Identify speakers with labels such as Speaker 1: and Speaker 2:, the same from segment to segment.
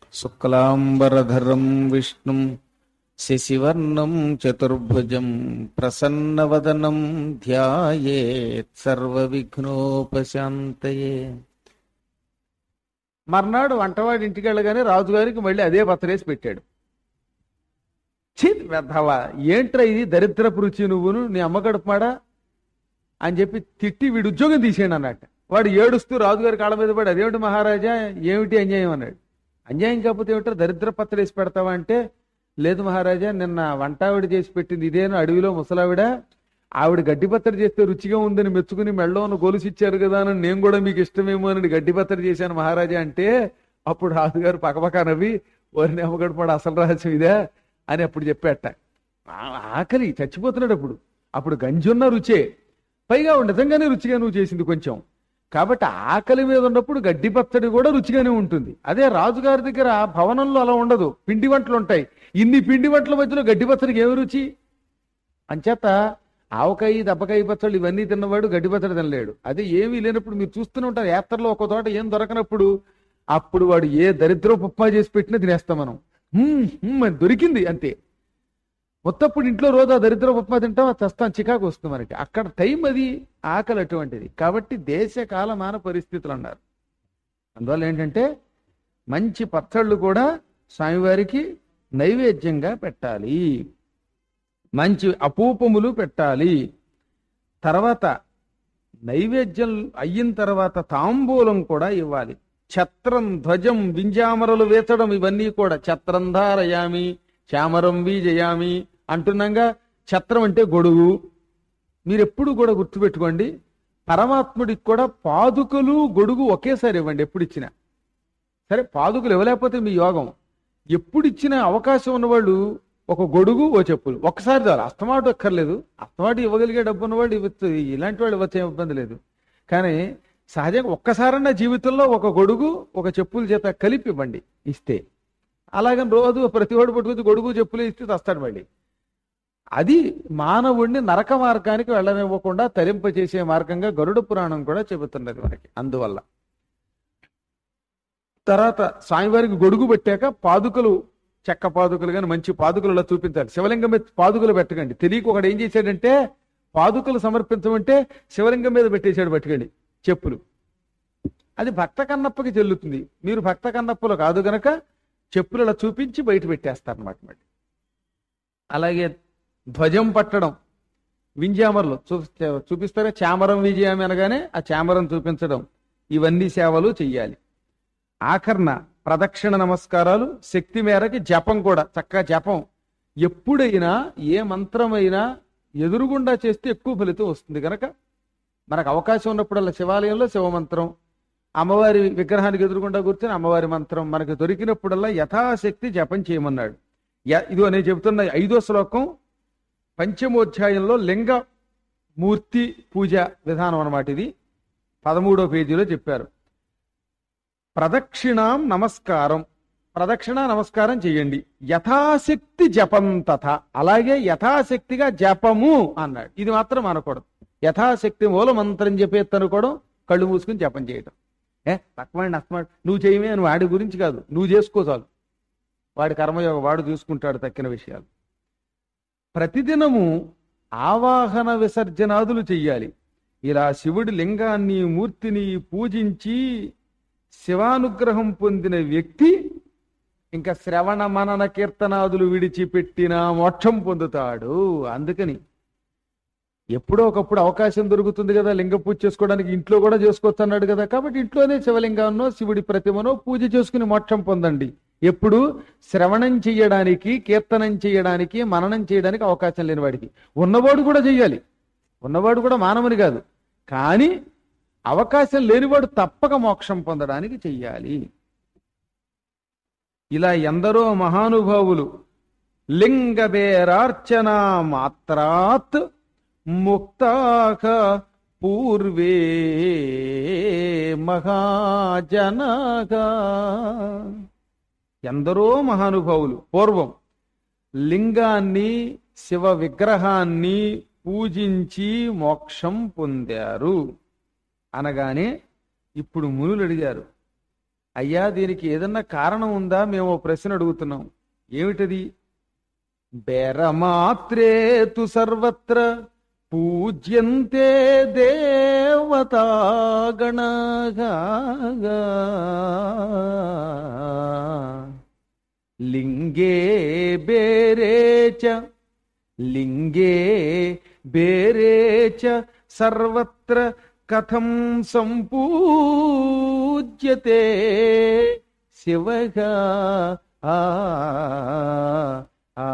Speaker 1: శుక్లాంబరధరం విష్ణుం శశివర్ణం చతుర్భుజం ప్రసన్నవదనం ధ్యాయేత్ సర్వవిఘ్నోపశాంతయే
Speaker 2: మర్నాడు వంటవాడి ఇంటికి వెళ్ళగానే రాజుగారికి మళ్ళీ అదే పత్రేసి పెట్టాడు ఛీ వెధవా ఏంట్రా ఇది దరిద్రపు రుచి నువ్వును నీ అమ్మ గడుపుమాడా అని చెప్పి తిట్టి వీడు ఉద్యోగం తీసేయండి అన్నట్టు వాడు ఏడుస్తూ రాజుగారి కాళ్ళ మీద పడి అదేమిటి మహారాజా ఏమిటి అన్యాయం అన్నాడు అన్యాయం కాకపోతే ఏమిటో దరిద్ర పత్రం వేసి పెడతావా అంటే లేదు మహారాజా నిన్న వంటావిడ చేసి పెట్టింది ఇదేనా అడవిలో ముసలావిడ ఆవిడ గడ్డి పత్తడి చేస్తే రుచిగా ఉందని మెచ్చుకుని మెళ్ళో ఉన్న గొలుసు ఇచ్చారు కదా అని నేను కూడా మీకు ఇష్టమేమో అని గడ్డి పత్తడి చేశాను మహారాజా అంటే అప్పుడు రాజుగారు పక్కపక్క నవ్వి ఓరిని అమ్మగడపడు అసలు రహస్యం ఇదే అని అప్పుడు చెప్పాట ఆ- ఆకలి చచ్చిపోతున్నాడు అప్పుడు అప్పుడు గంజున్న రుచే పైగా నిజంగానే రుచిగా నువ్వు చేసింది కొంచెం కాబట్టి ఆకలి మీద ఉన్నప్పుడు గడ్డి పచ్చడి కూడా రుచిగానే ఉంటుంది అదే రాజుగారి దగ్గర భవనంలో అలా ఉండదు పిండి వంటలు ఉంటాయి ఇన్ని పిండి వంటల మధ్యలో గడ్డి పచ్చడికి ఏమి రుచి అంచేత ఆవకాయ దెబ్బకాయ పచ్చళ్ళు ఇవన్నీ తిన్నవాడు గడ్డి పచ్చడి తినలేడు అదే ఏమీ లేనప్పుడు మీరు చూస్తూనే ఉంటారు యాత్రలో ఒక తోట ఏం దొరకనప్పుడు అప్పుడు వాడు ఏ దరిద్రం ఉప్మా చేసి పెట్టినా తినేస్తాం మనం "హ్మ్, హ్మ్" అని దొరికింది అంతే మొత్తప్పుడు ఇంట్లో రోజు ఆ దరిద్ర ఉప్మా తింటాం అది చస్తాం చికాకు వస్తుంది మనకి అక్కడ టైం అది ఆకలి అటువంటిది కాబట్టి దేశ కాలమాన పరిస్థితులు అన్నారు అందువల్ల ఏంటంటే మంచి పచ్చళ్ళు కూడా స్వామివారికి నైవేద్యంగా పెట్టాలి మంచి అపూపములు పెట్టాలి తర్వాత నైవేద్యం అయిన తర్వాత తాంబూలం కూడా ఇవ్వాలి ఛత్రం ధ్వజం వింజామరలు వేచడం ఇవన్నీ కూడా ఛత్రం ధారయామి చామరం వీజయామి అంటున్నాగా ఛత్రం అంటే గొడుగు మీరు ఎప్పుడు కూడా గుర్తుపెట్టుకోండి పరమాత్ముడికి కూడా పాదుకలు గొడుగు ఒకేసారి ఇవ్వండి ఎప్పుడు ఇచ్చినా సరే పాదుకలు ఇవ్వలేకపోతే మీ యోగం ఎప్పుడు ఇచ్చిన అవకాశం ఉన్నవాళ్ళు ఒక గొడుగు ఓ చెప్పులు ఒక్కసారి చాలు అస్తమాటు ఎక్కర్లేదు అస్తమాటు ఇవ్వగలిగే డబ్బు ఉన్నవాళ్ళు ఇవ్వచ్చు ఇలాంటి వాళ్ళు ఇవ్వచ్చు ఏం ఇబ్బంది లేదు కానీ సహజంగా ఒక్కసారన్నా జీవితంలో ఒక గొడుగు ఒక చెప్పుల చేత కలిపి ఇవ్వండి ఇస్తే అలాగని రోజు ప్రతి వాడు పట్టుకొచ్చి గొడుగు చెప్పులు ఇస్తే తెస్తాడు మళ్ళీ అది మానవుణ్ణి నరక మార్గానికి వెళ్ళనివ్వకుండా తరింపచేసే మార్గంగా గరుడ పురాణం కూడా చెబుతున్నది మనకి అందువల్ల తర్వాత స్వామివారికి గొడుగు పెట్టాక పాదుకలు చెక్క పాదుకలు కానీ మంచి పాదుకలు ఇలా చూపించాలి శివలింగం మీద పాదుకలు పెట్టకండి తెలియక ఒకడు ఏం చేశాడంటే పాదుకలు సమర్పించమంటే శివలింగం మీద పెట్టేశాడు పట్టుకండి చెప్పులు అది భక్త కన్నప్పకి చెల్లుతుంది మీరు భక్త కన్నప్పలు కాదు గనక చెప్పులు ఇలా చూపించి బయట పెట్టేస్తారన్నమాట మళ్ళీ అలాగే ధ్వజం పట్టడం వింజామర్లు చూ చూపిస్తారా చామరం విజయం అనగానే ఆ చామరం చూపించడం ఇవన్నీ సేవలు చెయ్యాలి ఆఖరణ ప్రదక్షిణ నమస్కారాలు శక్తి మేరకి జపం కూడా చక్కగా జపం ఎప్పుడైనా ఏ మంత్రమైనా ఎదురుగుండా చేస్తే ఎక్కువ ఫలితం వస్తుంది కనుక మనకు అవకాశం ఉన్నప్పుడల్లా శివాలయంలో శివమంత్రం అమ్మవారి విగ్రహానికి ఎదురుగుండా కూర్చొని అమ్మవారి మంత్రం మనకు దొరికినప్పుడల్లా యథాశక్తి జపం చేయమన్నాడు య- ఇదిగో నేను చెబుతున్న ఐదో శ్లోకం పంచమోధ్యాయంలో లింగ మూర్తి పూజ విధానం అన్నమాట ఇది పదమూడో పేజీలో చెప్పారు ప్రదక్షిణాం నమస్కారం ప్రదక్షిణ నమస్కారం చేయండి యథాశక్తి జపం తథ అలాగే యథాశక్తిగా జపము అన్నాడు ఇది మాత్రం అనకూడదు యథాశక్తి మూల మంత్రం చెప్పేది అనుకోవడం కళ్ళు మూసుకుని జపం చేయటం ఏ తక్కువ అస్తమా నువ్వు చేయమే అని వాడి గురించి కాదు నువ్వు చేసుకో చాలు వాడి కర్మయోగం వాడు చూసుకుంటాడు తక్కిన విషయాలు ప్రతిదినము ఆవాహన విసర్జనాదులు చెయ్యాలి ఇలా శివుడి లింగాన్ని మూర్తిని పూజించి శివానుగ్రహం పొందిన వ్యక్తి ఇంకా శ్రవణ మనన కీర్తనాదులు విడిచిపెట్టిన మోక్షం పొందుతాడు అందుకని ఎప్పుడో ఒకప్పుడు అవకాశం దొరుకుతుంది కదా లింగ పూజ చేసుకోవడానికి ఇంట్లో కూడా చేసుకోవచ్చు అన్నాడు కదా కాబట్టి ఇంట్లోనే శివలింగాన్నో శివుడి ప్రతిమనో పూజ చేసుకుని మోక్షం పొందండి ఎప్పుడు శ్రవణం చెయ్యడానికి కీర్తనం చేయడానికి మననం చేయడానికి అవకాశం లేని వాడికి ఉన్నవాడు కూడా చెయ్యాలి ఉన్నవాడు కూడా మానవుని కాదు కానీ అవకాశం లేనివాడు తప్పక మోక్షం పొందడానికి చెయ్యాలి ఇలా ఎందరో మహానుభావులు లింగబేరార్చన మాత్రాత్ ముక్తాక పూర్వే మహాజనగా ఎందరో మహానుభావులు పూర్వం లింగాన్ని శివ విగ్రహాన్ని పూజించి మోక్షం పొందారు అనగానే ఇప్పుడు మునులు అడిగారు అయ్యా దీనికి ఏదన్నా కారణం ఉందా మేము ఓ ప్రశ్న అడుగుతున్నాం ఏమిటది బేరమాత్రే తు సర్వత్ర పూజ్యంతే దేవతాగణగా లింగే బేరే చ లింగే బేరే చ సర్వత్ర కథం సంపూజ్యతే శివగా ఆ ఆ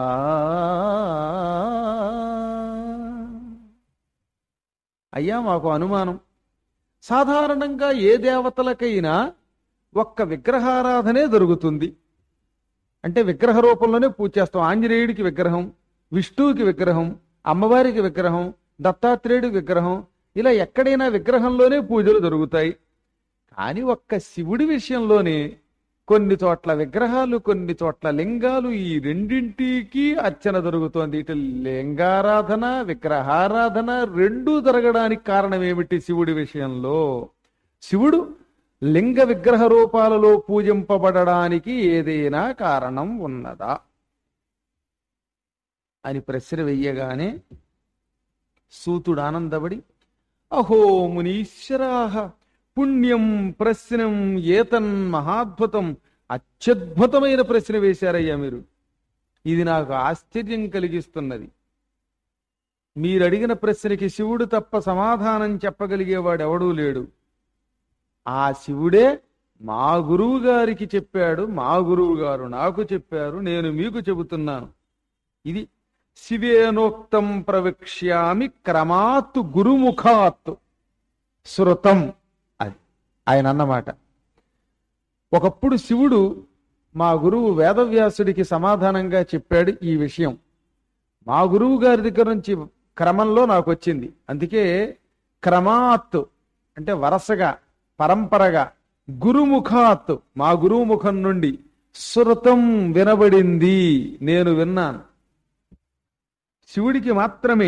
Speaker 2: అయ్యా మాకు అనుమానం సాధారణంగా ఏ దేవతలకైనా ఒక్క విగ్రహారాధనే దొరుకుతుంది అంటే విగ్రహ రూపంలోనే పూజ చేస్తాం ఆంజనేయుడికి విగ్రహం విష్ణువుకి విగ్రహం అమ్మవారికి విగ్రహం దత్తాత్రేయుడికి విగ్రహం ఇలా ఎక్కడైనా విగ్రహంలోనే పూజలు దొరుకుతాయి కానీ ఒక్క శివుడి విషయంలోనే కొన్ని చోట్ల విగ్రహాలు కొన్ని చోట్ల లింగాలు ఈ రెండింటికి అర్చన దొరుకుతోంది ఇటు లింగారాధన విగ్రహారాధన రెండూ జరగడానికి కారణం ఏమిటి శివుడి విషయంలో శివుడు లింగ విగ్రహ రూపాలలో పూజింపబడడానికి ఏదైనా కారణం ఉన్నదా అని ప్రశ్న వెయ్యగానే సూతుడు ఆనందపడి అహో మునీశ్వరాహ పుణ్యం ప్రశ్నం ఏతన్ మహాద్భుతం అత్యద్భుతమైన ప్రశ్న వేశారయ్యా మీరు ఇది నాకు ఆశ్చర్యం కలిగిస్తున్నది మీరు అడిగిన ప్రశ్నకి శివుడు తప్ప సమాధానం చెప్పగలిగేవాడు ఎవడూ లేడు ఆ శివుడే మా గురువు గారికి చెప్పాడు మా గురువు గారు నాకు చెప్పారు నేను మీకు చెబుతున్నాను ఇది శివేనోక్తం ప్రవక్ష్యామి క్రమాత్ గురుముఖాత్ శృతం అది ఆయన అన్నమాట ఒకప్పుడు శివుడు మా గురువు వేదవ్యాసుడికి సమాధానంగా చెప్పాడు ఈ విషయం మా గురువు గారి దగ్గర నుంచి క్రమంలో నాకు వచ్చింది అందుకే క్రమాత్ అంటే వరసగా పరంపరగా గురుముఖాత్ మా గురువు ముఖం నుండి శృతం వినబడింది నేను విన్నాను శివుడికి మాత్రమే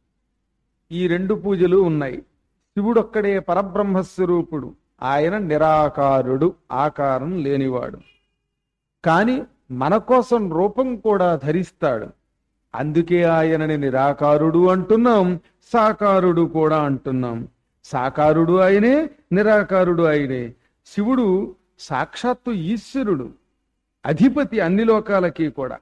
Speaker 2: ఈ రెండు పూజలు ఉన్నాయి శివుడొక్కడే పరబ్రహ్మస్వరూపుడు ఆయన నిరాకారుడు ఆకారం లేనివాడు కాని మన కోసం రూపం కూడా ధరిస్తాడు అందుకే ఆయనని నిరాకారుడు అంటున్నాం సాకారుడు కూడా అంటున్నాం సాకారుడు ఆయనే నిరాకారుడు ఆయనే శివుడు సాక్షాత్తు ఈశ్వరుడు అధిపతి అన్ని లోకాలకి కూడా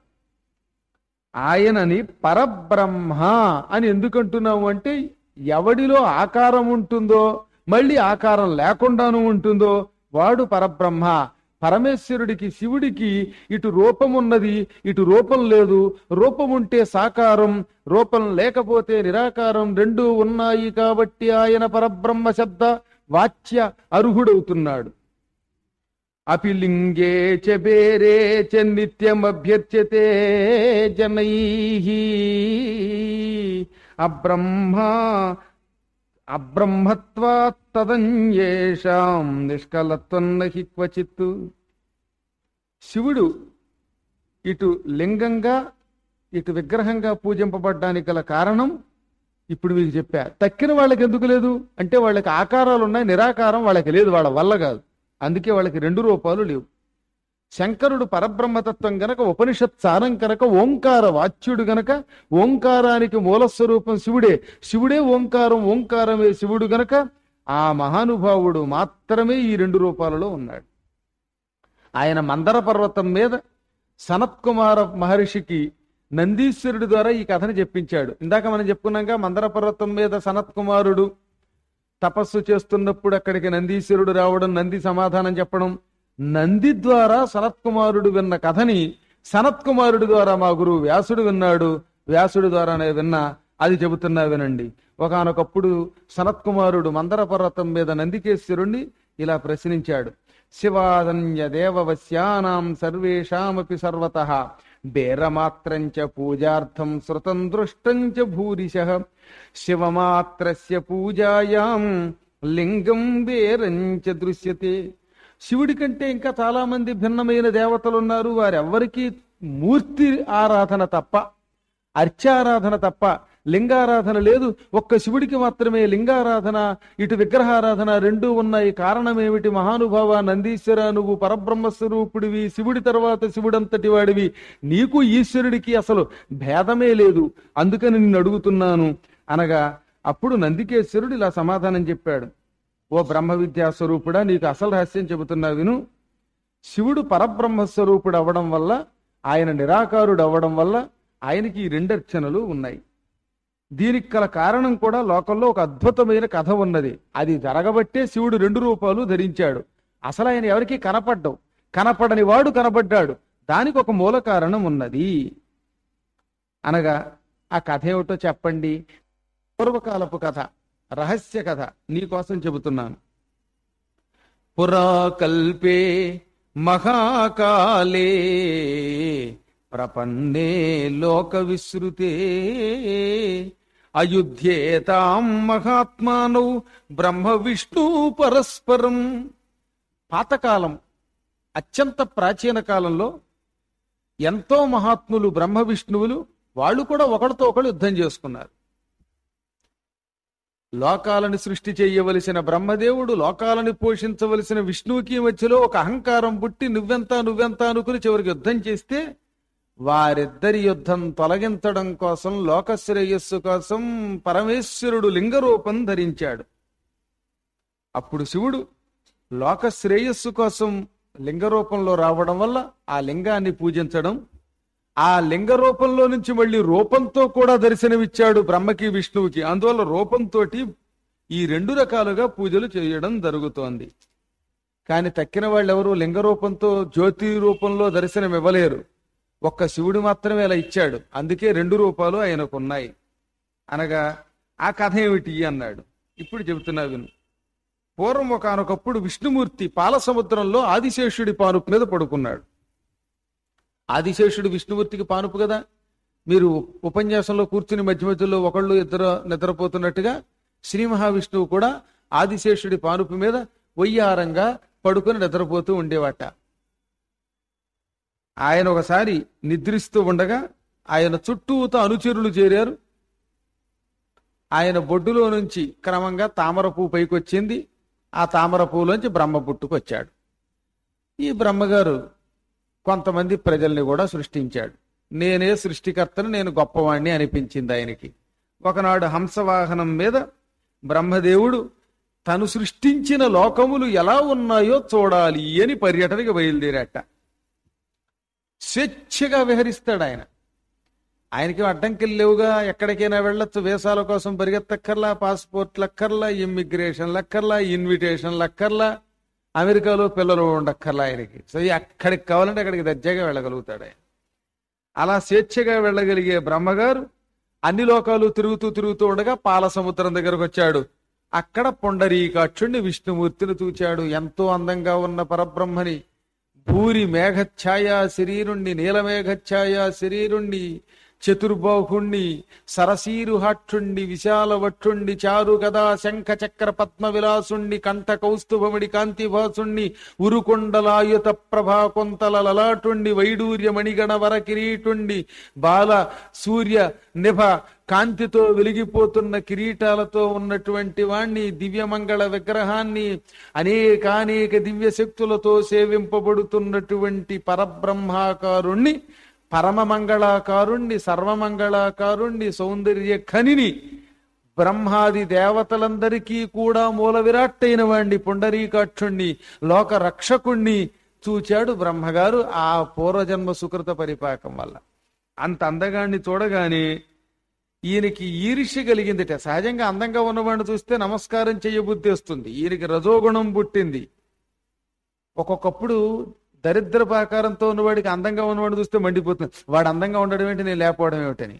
Speaker 2: ఆయనని పరబ్రహ్మ అని ఎందుకంటున్నాము అంటే ఎవడిలో ఆకారం ఉంటుందో మళ్ళీ ఆకారం లేకుండాను ఉంటుందో వాడు పరబ్రహ్మ పరమేశ్వరుడికి శివుడికి ఇటు రూపం ఉన్నది ఇటు రూపం లేదు రూపం ఉంటే సాకారం రూపం లేకపోతే నిరాకారం రెండూ ఉన్నాయి కాబట్టి ఆయన పరబ్రహ్మ శబ్ద వాచ్య అర్హుడవుతున్నాడు అపిలింగే చ బేరే చ నిత్యమభ్యర్చ్యతే జనై అబ్రహ్మ అబ్రహ్మత్వాత్ తదంయేషాం నిష్కలత్వం నహి క్వచిత్ శివుడు ఇటు లింగంగా ఇటు విగ్రహంగా పూజింపబడ్డానికి గల కారణం ఇప్పుడు మీకు చెప్పా తక్కిన వాళ్ళకి ఎందుకు లేదు అంటే వాళ్ళకి ఆకారాలు ఉన్నాయి నిరాకారం వాళ్ళకి లేదు వాళ్ళ వల్ల కాదు అందుకే వాళ్ళకి రెండు రూపాలు లేవు శంకరుడు పరబ్రహ్మతత్వం గనక ఉపనిషత్ సారం కనుక ఓంకార వాచ్యుడు గనక ఓంకారానికి మూలస్వరూపం శివుడే శివుడే ఓంకారం ఓంకారమే శివుడు గనక ఆ మహానుభావుడు మాత్రమే ఈ రెండు రూపాలలో ఉన్నాడు ఆయన మందర పర్వతం మీద సనత్కుమార మహర్షికి నందీశ్వరుడి ద్వారా ఈ కథను చెప్పించాడు ఇందాక మనం చెప్పుకున్నాక మందర పర్వతం మీద సనత్ కుమారుడు తపస్సు చేస్తున్నప్పుడు అక్కడికి నందీశ్వరుడు రావడం నంది సమాధానం చెప్పడం నంది ద్వారా సనత్ కుమారుడు విన్న కథని సనత్ కుమారుడి ద్వారా మా గురువు వ్యాసుడు విన్నాడు వ్యాసుడి ద్వారానే విన్నా అది చెబుతున్నా వినండి ఒకనొకప్పుడు సనత్ కుమారుడు మందర పర్వతం మీద నందికేశ్వరుణ్ణి ఇలా ప్రశ్నించాడు శివాదన్య దేవవశ్యానాం సర్వేషామపి సర్వత బేరమాత్రంచ పూజార్థం శృతం దృష్టం చ భూరిశ శివమాత్రస్య పూజాయాం లింగం బేరంచ దృశ్యతే శివుడి కంటే ఇంకా చాలా మంది భిన్నమైన దేవతలు ఉన్నారు వారెవ్వరికీ మూర్తి ఆరాధన తప్ప అర్చారాధన తప్ప లింగారాధన లేదు ఒక్క శివుడికి మాత్రమే లింగారాధన ఇటు విగ్రహారాధన రెండూ ఉన్నాయి కారణం ఏమిటి మహానుభావ నందీశ్వర నువ్వు పరబ్రహ్మ స్వరూపుడివి శివుడి తర్వాత శివుడంతటి వాడివి నీకు ఈశ్వరుడికి అసలు భేదమే లేదు అందుకని నిన్ను అడుగుతున్నాను అనగా అప్పుడు నందికేశ్వరుడు ఇలా సమాధానం చెప్పాడు ఓ బ్రహ్మ విద్యా స్వరూపుడా నీకు అసలు రహస్యం చెబుతున్నా విను శివుడు పరబ్రహ్మ స్వరూపుడు అవ్వడం వల్ల ఆయన నిరాకారుడు అవ్వడం వల్ల ఆయనకి ఈ రెండర్చనలు ఉన్నాయి దీనికి గల కారణం కూడా లోకంలో ఒక అద్భుతమైన కథ ఉన్నది అది జరగబట్టే శివుడు రెండు రూపాలు ధరించాడు అసలు ఆయన ఎవరికీ కనపడ్డవు కనపడని వాడు కనపడ్డాడు దానికి ఒక మూల కారణం ఉన్నది అనగా ఆ కథ ఏమిటో చెప్పండి పూర్వకాలపు కథ రహస్య కథ నీకోసం చెబుతున్నాను పురాకల్పే మహాకాలే ప్రపన్నే లోక విశ్రుతే అయుధ్యేతాం మహాత్మానౌ బ్రహ్మ విష్ణు పరస్పరం పాతకాలం అత్యంత ప్రాచీన కాలంలో ఎంతో మహాత్ములు బ్రహ్మ విష్ణువులు వాళ్ళు కూడా ఒకరితో ఒకరు యుద్ధం చేసుకున్నారు లోకాలను సృష్టి చేయవలసిన బ్రహ్మదేవుడు లోకాలను పోషించవలసిన విష్ణువుకి మధ్యలో ఒక అహంకారం పుట్టి నువ్వెంత నువ్వెంత అనుకుని చివరికి యుద్ధం చేస్తే వారిద్దరి యుద్ధం తొలగించడం కోసం లోక శ్రేయస్సు కోసం పరమేశ్వరుడు లింగరూపం ధరించాడు అప్పుడు శివుడు లోక శ్రేయస్సు కోసం లింగ రూపంలో రావడం వల్ల ఆ లింగాన్ని పూజించడం ఆ లింగ రూపంలో నుంచి మళ్ళీ రూపంతో కూడా దర్శనమిచ్చాడు బ్రహ్మకి విష్ణువుకి అందువల్ల రూపంతో ఈ రెండు రకాలుగా పూజలు చేయడం జరుగుతోంది కానీ తక్కిన వాళ్ళు ఎవరు లింగ రూపంతో జ్యోతి రూపంలో దర్శనం ఇవ్వలేరు ఒక్క శివుడు మాత్రమే అలా ఇచ్చాడు అందుకే రెండు రూపాలు ఆయనకున్నాయి అనగా ఆ కథ ఏమిటి అన్నాడు ఇప్పుడు చెబుతున్నా విను పూర్వం ఒకనొకప్పుడు విష్ణుమూర్తి పాల సముద్రంలో ఆదిశేషుడి పానుపు మీద పడుకున్నాడు ఆదిశేషుడు విష్ణుమూర్తికి పానుపు కదా మీరు ఉపన్యాసంలో కూర్చుని మధ్య మధ్యలో ఒకళ్ళు ఇద్దరు నిద్రపోతున్నట్టుగా శ్రీ మహావిష్ణువు కూడా ఆదిశేషుడి పానుపు మీద వయ్యారంగా పడుకుని నిద్రపోతూ ఉండేవాట ఆయన ఒకసారి నిద్రిస్తూ ఉండగా ఆయన చుట్టూతో అనుచరులు చేరారు ఆయన బొడ్డులో నుంచి క్రమంగా తామర పువ్వు పైకి వచ్చింది ఆ తామర పువ్వులోంచి బ్రహ్మ పుట్టుకొచ్చాడు ఈ బ్రహ్మగారు కొంతమంది ప్రజల్ని కూడా సృష్టించాడు నేనే సృష్టికర్తను నేను గొప్పవాణ్ణి అనిపించింది ఆయనకి ఒకనాడు హంసవాహనం మీద బ్రహ్మదేవుడు తను సృష్టించిన లోకములు ఎలా ఉన్నాయో చూడాలి అని పర్యటనకి బయలుదేరాట స్వేచ్ఛగా విహరిస్తాడు ఆయన ఆయనకి అడ్డంకిలు లేవుగా ఎక్కడికైనా వెళ్ళొచ్చు వేసాల కోసం పరిగెత్తక్కర్లా పాస్పోర్ట్ లక్కర్లా ఇమ్మిగ్రేషన్ లక్కర్లా ఇన్విటేషన్ లక్కర్లా అమెరికాలో పిల్లలు ఉండక్కర్లా ఆయనకి సో ఎక్కడికి కావాలంటే అక్కడికి దర్జాగా వెళ్ళగలుగుతాడు ఆయన అలా స్వేచ్ఛగా వెళ్ళగలిగే బ్రహ్మగారు అన్ని లోకాలు తిరుగుతూ తిరుగుతూ ఉండగా పాల సముద్రం దగ్గరకు వచ్చాడు అక్కడ పొండరీకాక్షుణ్ణి విష్ణుమూర్తిని చూచాడు ఎంతో అందంగా ఉన్న పరబ్రహ్మని భూరి మేఘఛాయ శరీరుణ్ణి నీలమేఘఛాయ శరీరుణ్ణి చతుర్బాహుణ్ణి సరసీరుహాక్షుణ్ణి విశాలవక్షుణ్ణి చారు గదా శంఖ చక్ర పద్మ విలాసుణ్ణి కంఠ కౌస్తుభముడి కాంతిభాసుణ్ణి ఉరుకొండలాయుత ప్రభా కొంతల లలాటుణ్ణి వైడూర్య మణిగణ వర కిరీటుణ్ణి బాల సూర్య నిభ కాంతితో వెలిగిపోతున్న కిరీటాలతో ఉన్నటువంటి వాణ్ణి దివ్యమంగళ విగ్రహాన్ని అనేకానేక దివ్య శక్తులతో సేవింపబడుతున్నటువంటి పరబ్రహ్మాకారుణ్ణి పరమ మంగళాకారుణ్ణి సర్వమంగళాకారుణ్ణి సౌందర్య ఖనిని బ్రహ్మాది దేవతలందరికీ కూడా మూల విరాట్టైన వాణ్ణి పుండరీకాక్షుణ్ణి లోక రక్షకుణ్ణి చూచాడు బ్రహ్మగారు ఆ పూర్వజన్మ సుకృత పరిపాకం వల్ల అంత అందగాన్ని చూడగానే ఈయనకి ఈర్ష్య కలిగిందిట సహజంగా అందంగా ఉన్నవాడిని చూస్తే నమస్కారం చేయబుద్ధి వస్తుంది ఈయనకి రజోగుణం పుట్టింది ఒక్కొక్కప్పుడు దరిద్రపాకారంతో ఉన్నవాడికి అందంగా ఉన్నవాడిని చూస్తే మండిపోతుంది వాడు అందంగా ఉండడం ఏంటి నేను లేకపోవడం ఏమిటని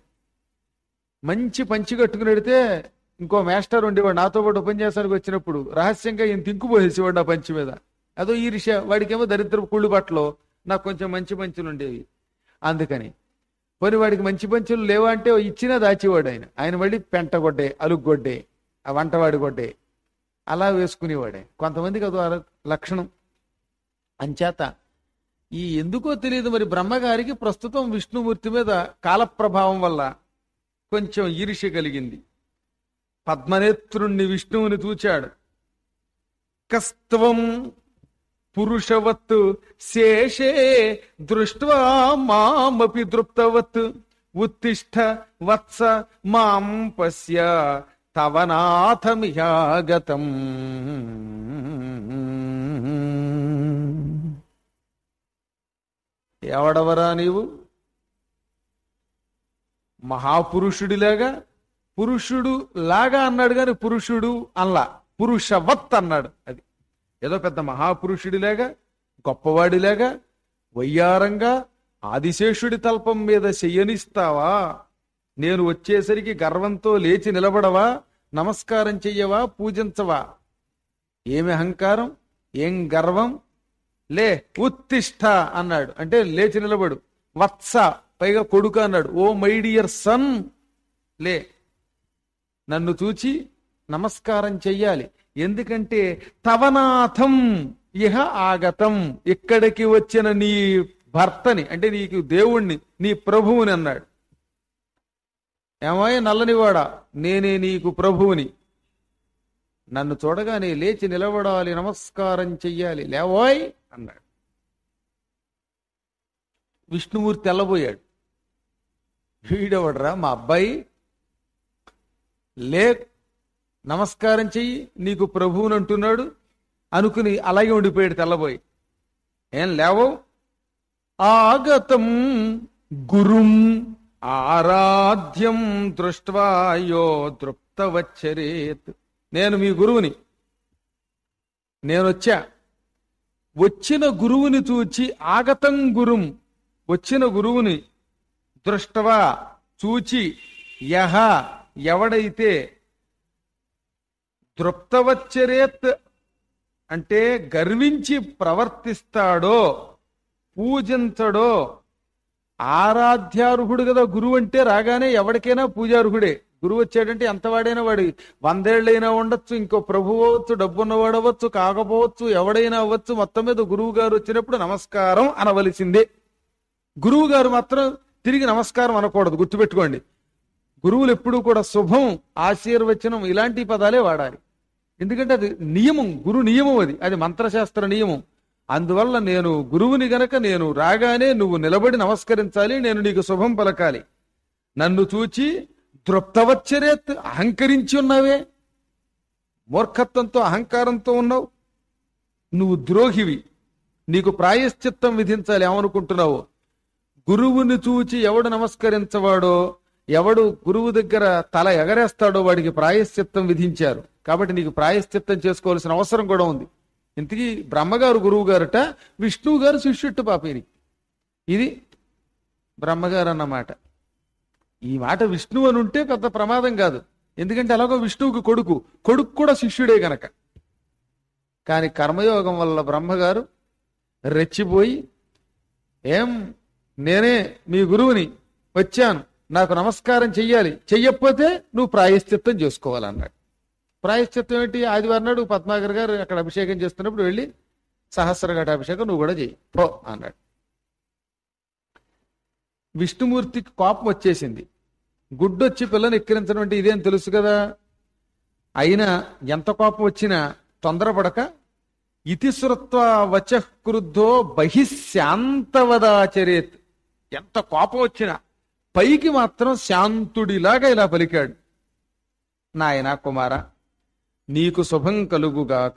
Speaker 2: మంచి పంచి కట్టుకుని వెడితే ఇంకో మాస్టర్ ఉండేవాడు నాతో పాటు ఉపన్యాసానికి వచ్చినప్పుడు రహస్యంగా ఈయన తింకుపోసేసేవాడు ఆ పంచి మీద అదో ఈర్ష్య వాడికేమో దరిద్ర కుళ్ళు బట్టలో నాకు కొంచెం మంచి పంచులు ఉండేవి అందుకని పోనీ వాడికి మంచి పంచులు లేవా అంటే ఇచ్చినా దాచేవాడు ఆయన ఆయన మళ్ళీ పెంటగొడ్డే అలుగొడ్డే ఆ వంటవాడి గొడ్డే అలా వేసుకునేవాడే కొంతమందికి అదో అల- లక్షణం అంచేత ఈ ఎందుకో తెలియదు మరి బ్రహ్మగారికి ప్రస్తుతం విష్ణుమూర్తి మీద కాలప్రభావం వల్ల కొంచెం ఈర్ష్య కలిగింది పద్మనేత్రుణ్ణి విష్ణువుని చూచాడు కస్త్వం పురుషవత్ శేషే దృష్ట్వా మామపి దృప్తవత్ ఉత్తిష్ట వత్స మాం పశ్య తవ నాథమిహాగతం ఎవడవరా నీవు మహాపురుషుడిలాగా పురుషుడు లాగా అన్నాడు కానీ పురుషుడు అల్లా పురుషవత్ అన్నాడు అది ఏదో పెద్ద మహాపురుషుడిలాగా గొప్పవాడిలాగా వయ్యారంగా ఆదిశేషుడి తల్పం మీద చెయ్యనిస్తావా నేను వచ్చేసరికి గర్వంతో లేచి నిలబడవా నమస్కారం చెయ్యవా పూజించవా ఏమి అహంకారం ఏం గర్వం లే ఉత్తిష్ట అన్నాడు అంటే లేచి నిలబడు వత్స పైగా కొడుకు అన్నాడు ఓ మై డియర్ సన్ లే నన్ను చూచి నమస్కారం చెయ్యాలి ఎందుకంటే తవనాథం ఇహ ఆగతం ఇక్కడికి వచ్చిన నీ భర్తని అంటే నీకు దేవుణ్ణి నీ ప్రభువుని అన్నాడు ఏమాయ నల్లనివాడా నేనే నీకు ప్రభువుని నన్ను చూడగానే లేచి నిలబడాలి నమస్కారం చెయ్యాలి లేవోయ్ అన్నాడు విష్ణుమూర్తి తెల్లబోయాడు వీడెవడరా మా అబ్బాయి లే నమస్కారం చెయ్యి నీకు ప్రభువుని అంటున్నాడు అనుకుని అలాగే ఉండిపోయాడు తెల్లబోయి ఏం లేవో ఆగతం గురుం ఆరాధ్యం దృష్ట్వాయో దృప్తవచ్చరేత్ నేను మీ గురువుని నేను వచ్చా వచ్చిన గురువుని చూచి ఆగతం గురుం వచ్చిన గురువుని దృష్టవా చూచి యహ ఎవడైతే దృప్తవచ్చరేత్ అంటే గర్వించి ప్రవర్తిస్తాడో పూజించడో ఆరాధ్యార్హుడు కదా గురువు అంటే రాగానే ఎవరికైనా పూజార్హుడే గురువు వచ్చాడంటే ఎంతవాడైనా వాడి వందేళ్ళైనా ఉండొచ్చు ఇంకో ప్రభు అవ్వచ్చు డబ్బున్నవాడు అవ్వచ్చు కాకపోవచ్చు ఎవడైనా అవ్వచ్చు మొత్తం మీద గురువు గారు వచ్చినప్పుడు నమస్కారం అనవలసిందే గురువు గారు మాత్రం తిరిగి నమస్కారం అనకూడదు గుర్తుపెట్టుకోండి గురువులు ఎప్పుడూ కూడా శుభం ఆశీర్వచనం ఇలాంటి పదాలే వాడాలి ఎందుకంటే అది నియమం గురు నియమం అది అది మంత్రశాస్త్ర నియమం అందువల్ల నేను గురువుని గనక నేను రాగానే నువ్వు నిలబడి నమస్కరించాలి నేను నీకు శుభం పలకాలి నన్ను చూచి దృప్తవచ్చరేత్ అహంకరించి ఉన్నావే మూర్ఖత్వంతో అహంకారంతో ఉన్నావు నువ్వు ద్రోహివి నీకు ప్రాయశ్చిత్తం విధించాలి ఏమనుకుంటున్నావు గురువుని చూచి ఎవడు నమస్కరించవాడో ఎవడు గురువు దగ్గర తల ఎగరేస్తాడో వాడికి ప్రాయశ్చిత్తం విధించారు కాబట్టి నీకు ప్రాయశ్చిత్తం చేసుకోవాల్సిన అవసరం కూడా ఉంది ఇంతకీ బ్రహ్మగారు గురువు గారట విష్ణువు గారు శిష్యుట్టు పాపేరి ఇది బ్రహ్మగారు అన్నమాట ఈ మాట విష్ణువు అని ఉంటే పెద్ద ప్రమాదం కాదు ఎందుకంటే అలాగో విష్ణువుకి కొడుకు కొడుకు కూడా శిష్యుడే గనక కానీ కర్మయోగం వల్ల బ్రహ్మగారు రెచ్చిపోయి ఏం నేనే మీ గురువుని వచ్చాను నాకు నమస్కారం చెయ్యాలి చెయ్యకపోతే నువ్వు ప్రాయశ్చిత్తం చేసుకోవాలన్నాడు ప్రాయశ్చిత్తం ఏంటి ఆదివారం నాడు పద్మాగర్ గారు అక్కడ అభిషేకం చేస్తున్నప్పుడు వెళ్ళి సహస్రఘట అభిషేకం నువ్వు కూడా చెయ్యి పో అన్నాడు విష్ణుమూర్తికి కోపం వచ్చేసింది గుడ్డొచ్చి పిల్లని ఎక్కిరించడం అంటే ఇదేం తెలుసు కదా అయినా ఎంత కోపం వచ్చినా తొందరపడక ఇతిశ్రుత్వ వచక్రుద్ధో బహిశాంతవదాచరేత్ ఎంత కోపం వచ్చినా పైకి మాత్రం శాంతుడిలాగా ఇలా పలికాడు నాయనా కుమార నీకు శుభం కలుగుగాక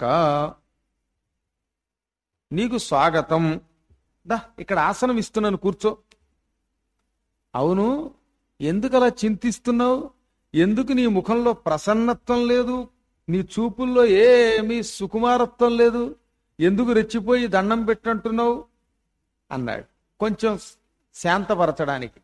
Speaker 2: నీకు స్వాగతం దా ఇక్కడ ఆసనం ఇస్తున్నాను కూర్చో అవును ఎందుకు అలా చింతిస్తున్నావు ఎందుకు నీ ముఖంలో ప్రసన్నత్వం లేదు నీ చూపుల్లో ఏమీ సుకుమారత్వం లేదు ఎందుకు రెచ్చిపోయి దండం పెట్టంటున్నావు అన్నాడు కొంచెం శాంతపరచడానికి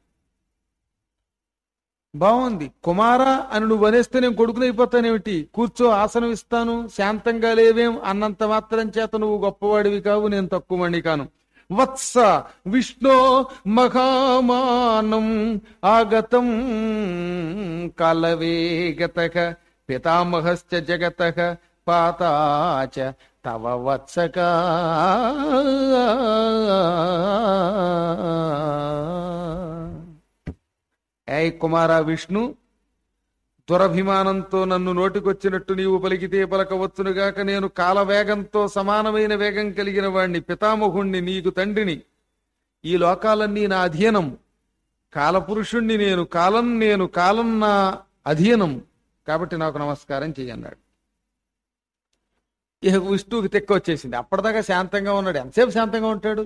Speaker 2: బాగుంది కుమారా అని నువ్వు అనేస్తే నేను కొడుకునైపోతానేమిటి కూర్చో ఆసనం ఇస్తాను శాంతంగా లేవేం అన్నంత మాత్రం చేత నువ్వు గొప్పవాడివి కావు నేను తక్కువని కాను వత్స విష్ణో మహామానం ఆగతం కలవేగత పితామహశ్చ జగత పాతాచ తవ వత్సక ఏయ్ కుమార విష్ణు దురభిమానంతో నన్ను నోటికొచ్చినట్టు నీవు పలికితే పలకవచ్చునుగాక నేను కాలవేగంతో సమానమైన వేగం కలిగిన వాణ్ణి పితామహుణ్ణి నీకు తండ్రిని ఈ లోకాలన్నీ నా అధీనం కాలపురుషుణ్ణి నేను కాలం నేను కాలం నా అధీనం కాబట్టి నాకు నమస్కారం చెయ్యన్నాడు ఇక విష్ణువుకి తెక్క వచ్చేసింది అప్పటిదాకా శాంతంగా ఉన్నాడు ఎంతసేపు శాంతంగా ఉంటాడు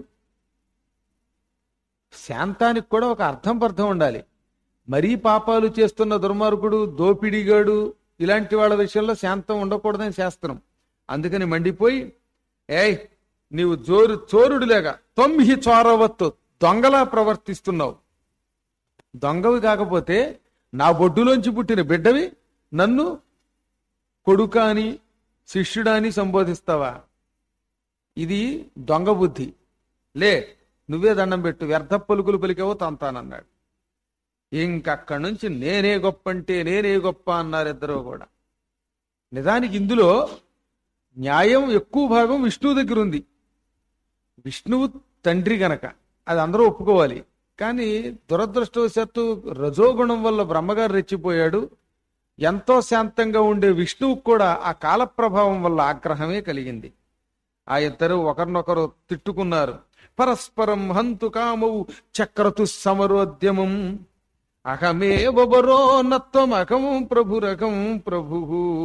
Speaker 2: శాంతానికి కూడా ఒక అర్థం పర్థం ఉండాలి మరీ పాపాలు చేస్తున్న దుర్మార్గుడు దోపిడిగాడు ఇలాంటి వాళ్ళ విషయంలో శాంతం ఉండకూడదని శాస్త్రం అందుకని మండిపోయి ఏయ్ నీవు జోరు చోరుడులేగా తొమ్మిది చోరవత్తు దొంగలా ప్రవర్తిస్తున్నావు దొంగవి కాకపోతే నా బొడ్డులోంచి పుట్టిన బిడ్డవి నన్ను కొడుకా అని శిష్యుడా అని సంబోధిస్తావా ఇది దొంగ బుద్ధి లే నువ్వే దండం పెట్టు వ్యర్థ పలుకులు పలికావో తంతానన్నాడు ఇంకక్కడి నుంచి నేనే గొప్ప అంటే నేనే గొప్ప అన్నారు ఇద్దరు కూడా నిజానికి ఇందులో న్యాయం ఎక్కువ భాగం విష్ణువు దగ్గర ఉంది విష్ణువు తండ్రి గనక అది అందరూ ఒప్పుకోవాలి కానీ దురదృష్టవశాత్తు రజోగుణం వల్ల బ్రహ్మగారు రెచ్చిపోయాడు ఎంతో శాంతంగా ఉండే విష్ణువుకు కూడా ఆ కాల ప్రభావం వల్ల ఆగ్రహమే కలిగింది ఆ ఇద్దరు ఒకరినొకరు తిట్టుకున్నారు పరస్పరం హంతు కామవు చక్రతు సమరోద్యమం అహమే బొబరో నత్వం అహం ప్రభురకం ప్రభు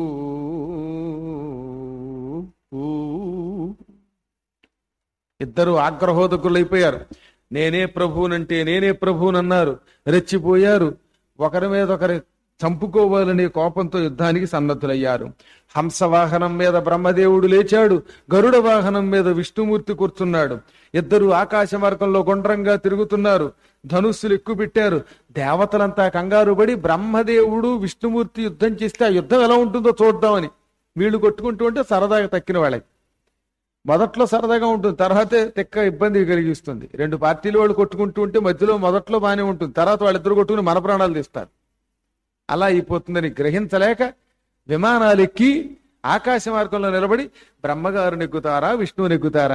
Speaker 2: ఇద్దరు ఆగ్రహోదకులైపోయారు నేనే ప్రభువునంటే నేనే ప్రభువునన్నారు రెచ్చిపోయారు ఒకరి మీద ఒకరి చంపుకోవాలనే కోపంతో యుద్ధానికి సన్నద్ధులయ్యారు హంసవాహనం మీద బ్రహ్మదేవుడు లేచాడు గరుడ వాహనం మీద విష్ణుమూర్తి కూర్చున్నాడు ఇద్దరు ఆకాశ మార్గంలో గుండ్రంగా తిరుగుతున్నారు ధనుస్సులు ఎక్కువ పెట్టారు దేవతలంతా కంగారు పడి బ్రహ్మదేవుడు విష్ణుమూర్తి యుద్ధం చేస్తే ఆ యుద్ధం ఎలా ఉంటుందో చూద్దామని వీళ్ళు కొట్టుకుంటూ ఉంటే సరదాగా తక్కిన వాళ్ళకి మొదట్లో సరదాగా ఉంటుంది తర్వాతే తెక్క ఇబ్బంది కలిగిస్తుంది రెండు పార్టీలు వాళ్ళు కొట్టుకుంటూ ఉంటే మధ్యలో మొదట్లో బాగానే ఉంటుంది తర్వాత వాళ్ళిద్దరు కొట్టుకుని మన ప్రాణాలు తీస్తారు అలా అయిపోతుందని గ్రహించలేక విమానాలు ఎక్కి ఆకాశ మార్గంలో నిలబడి బ్రహ్మగారు నెగ్గుతారా విష్ణువు నెగ్గుతారా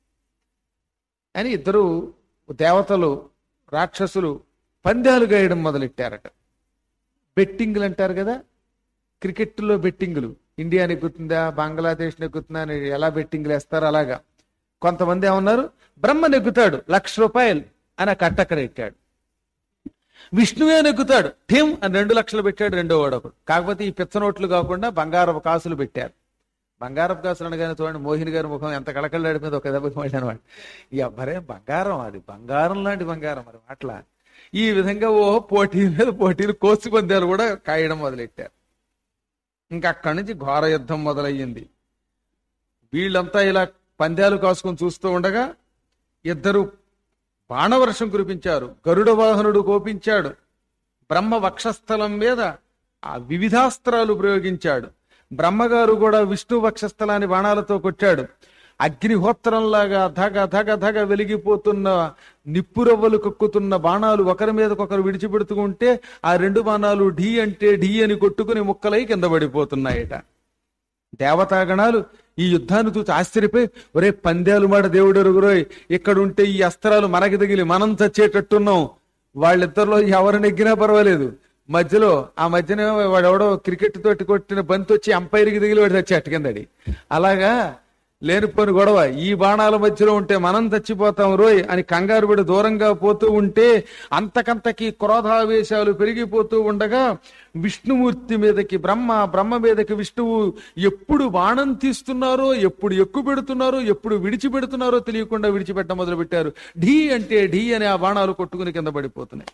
Speaker 2: అని ఇద్దరు దేవతలు రాక్షసులు పందాలు గాయడం మొదలెట్టారట బెట్టింగ్లు అంటారు కదా క్రికెట్లో బెట్టింగులు ఇండియా నెగ్గుతుందా బంగ్లాదేశ్ నెగ్గుతుందా అని ఎలా బెట్టింగ్లు వేస్తారు అలాగా కొంతమంది ఏమన్నారు బ్రహ్మ నెగ్గుతాడు లక్ష రూపాయలు అని ఆ కట్టక్కడ ఎట్టాడు విష్ణువే నెగ్గుతాడు ఠిం అని రెండు లక్షలు పెట్టాడు రెండో వాడు ఒకడు కాకపోతే ఈ పిచ్చ నోట్లు కాకుండా బంగారపు కాసులు పెట్టారు బంగారపు కాసులు అనగానే చూడండి మోహిని గారి ముఖం ఎంత కళకళ్ళాడి మీద ఒక దెబ్బకి మళ్ళీ అనమాట ఎవ్వరే బంగారం అది బంగారం లాంటి బంగారం మరి అట్లా ఈ విధంగా ఓ పోటీల మీద పోటీలు కోసి పందాలు కూడా కాయడం మొదలెట్టారు ఇంకా అక్కడి నుంచి ఘోర యుద్ధం మొదలయ్యింది వీళ్ళంతా ఇలా పందాలు కాసుకొని చూస్తూ ఉండగా ఇద్దరు బాణవర్షం కురిపించారు గరుడ వాహనుడు కోపించాడు బ్రహ్మ వక్షస్థలం మీద ఆ వివిధాస్త్రాలు ప్రయోగించాడు బ్రహ్మగారు కూడా విష్ణు వక్షస్థలాన్ని బాణాలతో కొట్టాడు అగ్నిహోత్రంలాగా ధగ ధగ ధగ వెలిగిపోతున్న నిప్పురవ్వలు కక్కుతున్న బాణాలు ఒకరి మీదకొకరు విడిచిపెడుతూ ఉంటే ఆ రెండు బాణాలు ఢీ అంటే ఢీ అని కొట్టుకుని ముక్కలై కింద పడిపోతున్నాయట దేవతాగణాలు ఈ యుద్ధాన్ని చూసి ఆశ్చర్యపోయి ఒరే పందేలు మాట దేవుడు ఎరుగురోయ్ ఇక్కడ ఉంటే ఈ అస్త్రాలు మనకి తగిలి మనం చచ్చేటట్టున్నాం వాళ్ళిద్దరిలో ఎవరు నెగ్గినా పర్వాలేదు మధ్యలో ఆ మధ్యన వాడెవడో క్రికెట్ తోటి కొట్టిన బంతి వచ్చి అంపైర్కి దిగిలి వాడు చచ్చి అట్టుకిందడి అలాగా లేనిపోని గొడవ ఈ బాణాల మధ్యలో ఉంటే మనం చచ్చిపోతాం రోయ్ అని కంగారు పడి దూరంగా పోతూ ఉంటే అంతకంతకి క్రోధావేశాలు పెరిగిపోతూ ఉండగా విష్ణుమూర్తి మీదకి బ్రహ్మ బ్రహ్మ మీదకి విష్ణువు ఎప్పుడు బాణం తీస్తున్నారో ఎప్పుడు ఎక్కువ పెడుతున్నారో ఎప్పుడు విడిచిపెడుతున్నారో తెలియకుండా విడిచిపెట్ట మొదలు పెట్టారు ఢీ అంటే ఢీ అని ఆ బాణాలు కొట్టుకుని కింద పడిపోతున్నాయి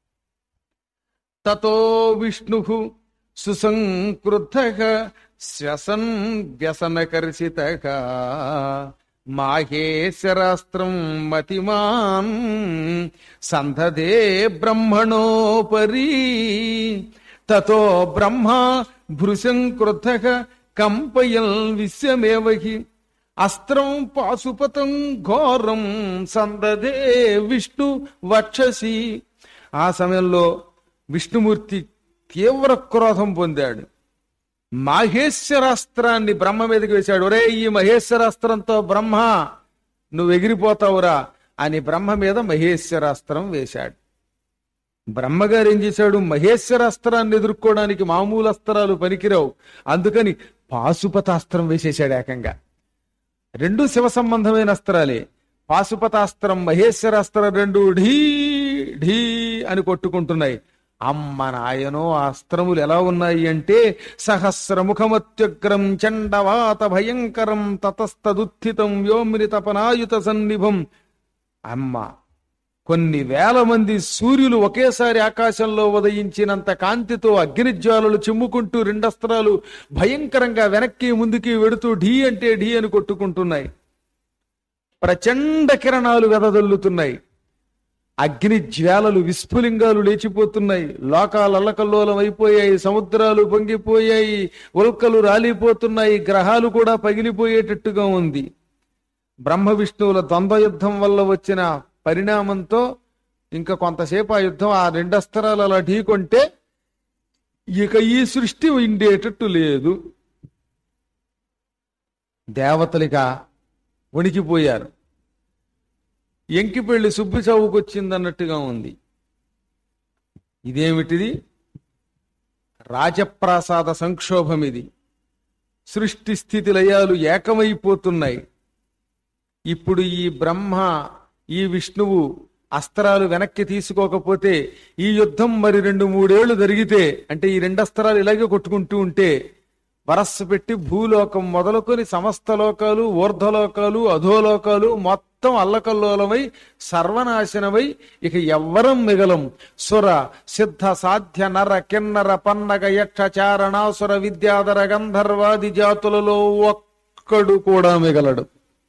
Speaker 2: తతో విష్ణు సుసంక్రుద్ధ శ్వసన్ వ్యసనకర్షిత మాహేశ్వరాస్త్రం మతిమాన్ సంధదే బ్రహ్మణోపరి తతో బ్రహ్మ భృశం క్రుద్ధ కంపయల్ విశ్వమేవహి అస్త్రం పాశుపతం ఘోరం సందదే విష్ణు వక్షసి ఆ సమయంలో విష్ణుమూర్తి తీవ్ర క్రోధం పొందాడు మాహేశ్వరాస్త్రాన్ని బ్రహ్మ మీదకి వేశాడు ఒరే ఈ మహేశ్వరాస్త్రంతో బ్రహ్మ నువ్వు ఎగిరిపోతావురా అని బ్రహ్మ మీద మహేశ్వరాస్త్రం వేశాడు బ్రహ్మగారు ఏం చేశాడు మహేశ్వర అస్త్రాన్ని ఎదుర్కోవడానికి మామూలు అస్త్రాలు పనికిరావు అందుకని పాశుపతాస్త్రం వేసేశాడు ఏకంగా రెండు శివ సంబంధమైన అస్త్రాలే పాశుపతాస్త్రం మహేశ్వరాస్త్రం రెండు ఢీ ఢీ అని కొట్టుకుంటున్నాయి అమ్మ నాయనో ఆ అస్త్రములు ఎలా ఉన్నాయి అంటే సహస్రముఖమత్యుగ్రం చండవాత భయంకరం తతస్తదుత్థితం వ్యోమ్ని తపనాయుత సన్నిభం అమ్మ కొన్ని వేల మంది సూర్యులు ఒకేసారి ఆకాశంలో ఉదయించినంత కాంతితో అగ్నిజ్వాలలు చిమ్ముకుంటూ రెండస్త్రాలు భయంకరంగా వెనక్కి ముందుకి వెడుతూ ఢీ అంటే ఢీ అని కొట్టుకుంటున్నాయి ప్రచండ కిరణాలు వెదజల్లుతున్నాయి అగ్ని జ్వాలలు విస్ఫులింగాలు లేచిపోతున్నాయి లోకాలు అల్లకల్లోలం అయిపోయాయి సముద్రాలు పొంగిపోయాయి ఉల్కలు రాలిపోతున్నాయి గ్రహాలు కూడా పగిలిపోయేటట్టుగా ఉంది బ్రహ్మ విష్ణువుల ద్వంద్వ యుద్ధం వల్ల వచ్చిన పరిణామంతో ఇంకా కొంతసేపు ఆ యుద్ధం ఆ రెండు అస్త్రాలు అలా ఢీకొంటే ఇక ఈ సృష్టి ఉండేటట్టు లేదు దేవతలిక వణికిపోయారు ఎంకిపెళ్లి సుబ్బి చౌకొచ్చిందన్నట్టుగా ఉంది ఇదేమిటిది రాజప్రాసాద సంక్షోభం ఇది సృష్టి స్థితి లయాలు ఏకమైపోతున్నాయి ఇప్పుడు ఈ బ్రహ్మ ఈ విష్ణువు అస్త్రాలు వెనక్కి తీసుకోకపోతే ఈ యుద్ధం మరి రెండు మూడేళ్లు జరిగితే అంటే ఈ రెండు అస్త్రాలు ఇలాగే కొట్టుకుంటూ ఉంటే వరస్సు పెట్టి భూలోకం మొదలుకొని సమస్త లోకాలు ఊర్ధ్వలోకాలు అధోలోకాలు మొత్తం అల్లకల్లోలమై సర్వనాశనమై ఇక ఎవ్వరం మిగలం సుర సిద్ధ సాధ్య నర కిన్నర పన్నగ యక్ష చారణాసుర విద్యాధర గంధర్వాది జాతులలో ఒక్కడు కూడా మిగలడు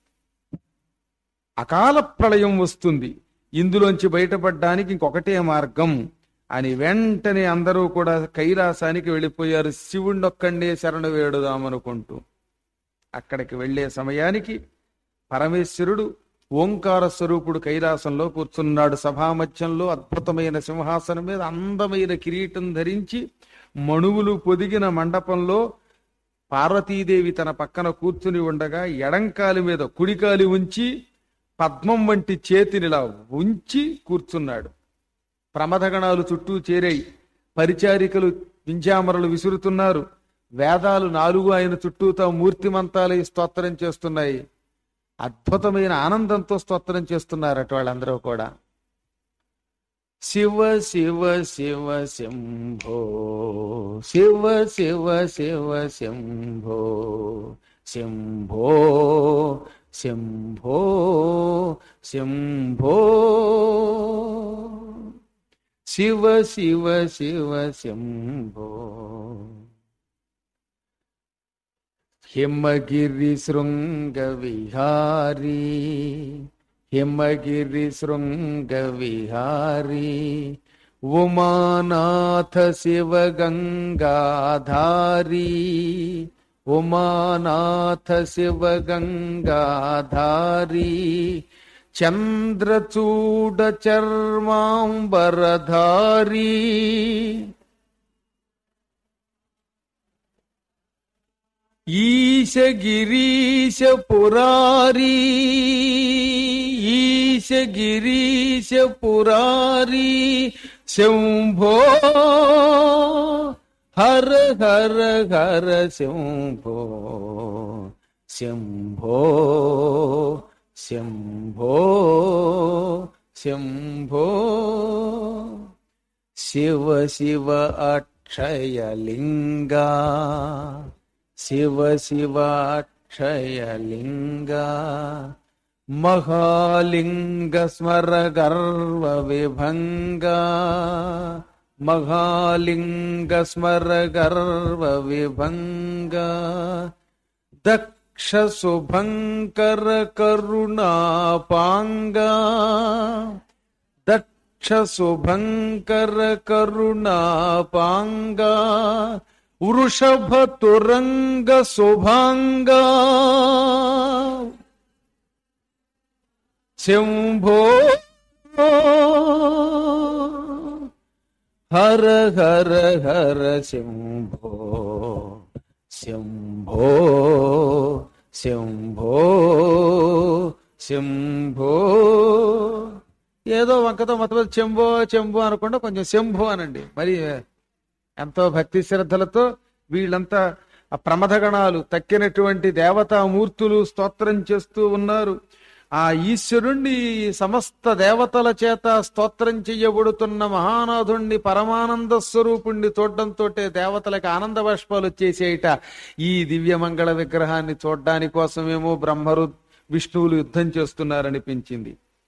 Speaker 2: అకాల ప్రళయం వస్తుంది ఇందులోంచి బయటపడడానికి ఇంకొకటే మార్గం అని వెంటనే అందరూ కూడా కైలాసానికి వెళ్ళిపోయారు శివుణ్ణొక్కండే శరణు వేడుదామనుకుంటూ అక్కడికి వెళ్ళే సమయానికి పరమేశ్వరుడు ఓంకార స్వరూపుడు కైలాసంలో కూర్చున్నాడు సభామధ్యంలో అద్భుతమైన సింహాసనం మీద అందమైన కిరీటం ధరించి మణువులు పొదిగిన మండపంలో పార్వతీదేవి తన పక్కన కూర్చుని ఉండగా ఎడంకాలి మీద కుడికాలి ఉంచి పద్మం వంటి చేతినిలా ఉంచి కూర్చున్నాడు ప్రమథగణాలు చుట్టూ చేరాయి పరిచారికలు వింజామరలు విసురుతున్నారు వేదాలు నాలుగు ఆయన చుట్టూతో మూర్తిమంతాలై స్తోత్రం చేస్తున్నాయి అద్భుతమైన ఆనందంతో స్తోత్రం చేస్తున్నారట వాళ్ళందరూ కూడా శివ శివ శివ శంభో శివ శివ శివ శంభో శంభో శంభో శంభో శివ శివ శివ శంభో హిమగిరి శృంగ విహారీ హిమగిరి శృంగ విహారీ ఉమానాథ శివ గంగాధారీ ఉమానాథ శివ గంగాధారీ చంద్రచూడ చర్మాంబరధారీ ఈశ గిరీశ పురారీ ఈశ గిరీశ పురారీ శంభో హర హర హర శంభో శంభో శంభో శంభో శివ శివ అక్షయలింగా శివ శివ అక్షయలింగా మహాలింగ స్మర గర్వ విభంగా మహాలింగ స్మర గర్వ విభంగా దక్ష శుభంకర కరుణాపాంగా దక్ష శుభంకర కరుణాపాంగా వృషభ తురంగ శుభాంగా శంభో హర హర హర శంభో శంభో శంభో శంభో ఏదో వంకతో మొత్తం చెంబో చెంబో అనకుండా కొంచెం శంభో అనండి మరి ఎంతో భక్తి శ్రద్ధలతో వీళ్ళంతా ఆ ప్రమథగణాలు తక్కినటువంటి దేవతామూర్తులు స్తోత్రం చేస్తూ ఉన్నారు ఆ ఈశ్వరుణ్ణి సమస్త దేవతల చేత స్తోత్రం చెయ్యబడుతున్న మహానాథుణ్ణి పరమానంద స్వరూపుణ్ణి చూడడంతో దేవతలకు ఆనంద బాష్పాలు వచ్చేసేయట ఈ దివ్యమంగళ విగ్రహాన్ని చూడడాని కోసమేమో బ్రహ్మరు విష్ణువులు యుద్ధం చేస్తున్నారనిపించింది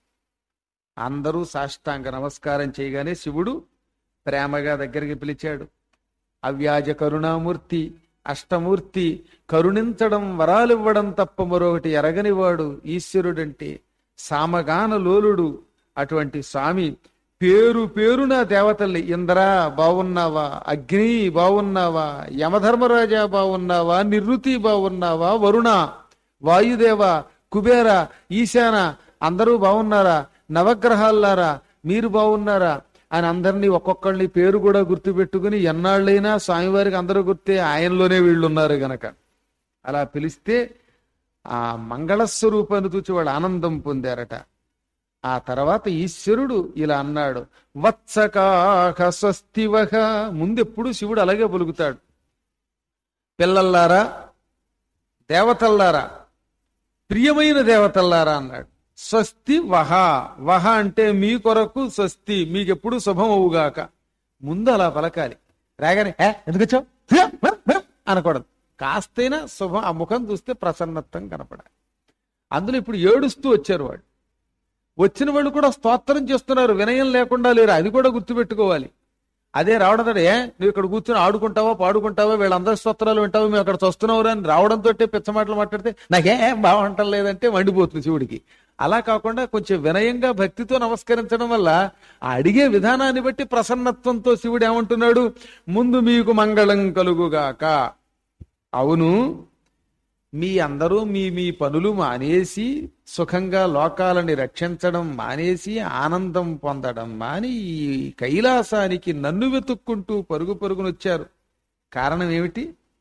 Speaker 2: అందరూ సాష్టాంగ నమస్కారం చేయగానే శివుడు ప్రేమగా దగ్గరికి పిలిచాడు అవ్యాజ కరుణామూర్తి అష్టమూర్తి కరుణించడం వరాలివ్వడం తప్ప మరొకటి ఎరగనివాడు ఈశ్వరుడంటే సామగాన లోలుడు అటువంటి స్వామి పేరు పేరున దేవతల్ని ఇంద్ర బాగున్నావా అగ్ని బాగున్నావా యమధర్మరాజా బాగున్నావా నివృత్తి బాగున్నావా వరుణ వాయుదేవ కుబేర ఈశాన అందరూ బాగున్నారా నవగ్రహాల్లారా మీరు బాగున్నారా అని అందరినీ ఒక్కొక్కళ్ళని పేరు కూడా గుర్తు పెట్టుకుని ఎన్నాళ్ళైనా స్వామివారికి అందరూ గుర్తే ఆయనలోనే వీళ్ళు ఉన్నారు గనక అలా పిలిస్తే ఆ మంగళస్వరూపాన్ని చూచి వాళ్ళు ఆనందం పొందారట ఆ తర్వాత ఈశ్వరుడు ఇలా అన్నాడు వత్సకాహ స్వస్తివహ ముందెప్పుడు శివుడు అలాగే పలుకుతాడు పిల్లల్లారా దేవతల్లారా ప్రియమైన దేవతల్లారా అన్నాడు స్వస్తి వహ వహ అంటే మీ కొరకు స్వస్తి మీకెప్పుడు శుభం అవుగాక ముందు అలా పలకాలి రాగానే "ఏ, ఎందుకు వచ్చావు హ, హ, హ" అనకూడదు కాస్తైనా శుభం ఆ ముఖం చూస్తే ప్రసన్నత్వం కనపడాలి అందులో ఇప్పుడు ఏడుస్తూ వచ్చారు వాళ్ళు వచ్చిన వాళ్ళు కూడా స్తోత్రం చేస్తున్నారు వినయం లేకుండా లేరు అది కూడా గుర్తుపెట్టుకోవాలి అదే రావడం తోటి, ఏ నువ్వు ఇక్కడ కూర్చొని ఆడుకుంటావా పాడుకుంటావా వీళ్ళందరి స్తోత్రాలు వింటావా మేము అక్కడ చూస్తున్నావు అని రావడంతో పిచ్చ మాటలు మాట్లాడితే నాకేం బాగుంటం లేదంటే మండిపోతుంది శివుడికి అలా కాకుండా కొంచెం వినయంగా భక్తితో నమస్కరించడం వల్ల ఆ అడిగే విధానాన్ని బట్టి ప్రసన్నత్వంతో శివుడు ఏమంటున్నాడు ముందు మీకు మంగళం కలుగుగాక అవును మీ అందరూ మీ మీ పనులు మానేసి సుఖంగా లోకాలని రక్షించడం మానేసి ఆనందం పొందడం మాని ఈ కైలాసానికి నన్ను వెతుక్కుంటూ పరుగు పరుగునొచ్చారు కారణం ఏమిటి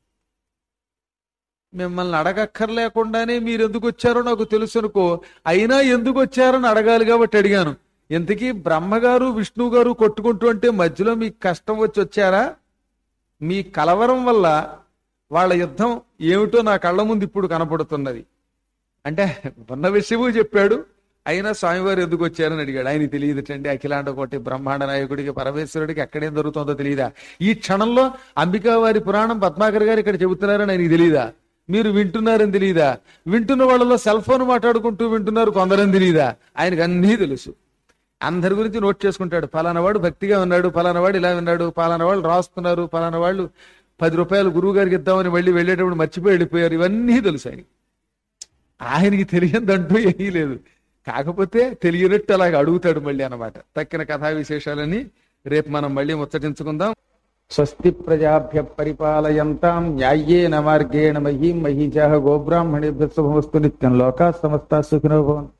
Speaker 2: మిమ్మల్ని అడగక్కర్లేకుండానే మీరు ఎందుకు వచ్చారో నాకు తెలుసు అనుకో అయినా ఎందుకు వచ్చారని అడగాలి కాబట్టి అడిగాను ఇంతకీ బ్రహ్మగారు విష్ణువు గారు కొట్టుకుంటూ అంటే మధ్యలో మీకు కష్టం వచ్చి వచ్చారా మీ కలవరం వల్ల వాళ్ళ యుద్ధం ఏమిటో నా కళ్ళ ముందు ఇప్పుడు కనపడుతున్నది అంటే ఉన్న విషయము చెప్పాడు అయినా స్వామివారు ఎందుకు వచ్చారని అడిగాడు ఆయన తెలియదుటండి అఖిలాండ కోటి బ్రహ్మాండ నాయకుడికి పరమేశ్వరుడికి ఎక్కడేం జరుగుతుందో తెలియదా ఈ క్షణంలో అంబికా వారి పురాణం పద్మాకర్ గారు ఇక్కడ చెబుతున్నారని ఆయనకి తెలియదా మీరు వింటున్నారని తెలియదా వింటున్న వాళ్ళలో సెల్ ఫోన్ మాట్లాడుకుంటూ వింటున్నారు కొందరని తెలియదా ఆయనకు అన్నీ తెలుసు అందరి గురించి నోట్ చేసుకుంటాడు ఫలానా వాడు భక్తిగా ఉన్నాడు ఫలానా వాడు ఇలా ఉన్నాడు ఫలానా వాళ్ళు రాస్తున్నారు ఫలానా వాళ్ళు పది రూపాయలు గురువు గారికి ఇద్దామని మళ్ళీ వెళ్ళేటప్పుడు మర్చిపోయి వెళ్ళిపోయారు ఇవన్నీ తెలుసు ఆయనకి ఆయనకి తెలియదంటూ ఏమీ లేదు కాకపోతే తెలియనట్టు అలాగ అడుగుతాడు మళ్ళీ అన్నమాట తక్కిన కథా విశేషాలని రేపు మనం మళ్ళీ ముచ్చటించుకుందాం స్వస్తి ప్రజాభ్య పరిపాలయంతాం న్యాయేన మార్గేణ మహీం మహీజాహ గోబ్రాహ్మణేభ్య శుభమస్తు నిత్యం లోకా సమస్త సుఖినో భవంతు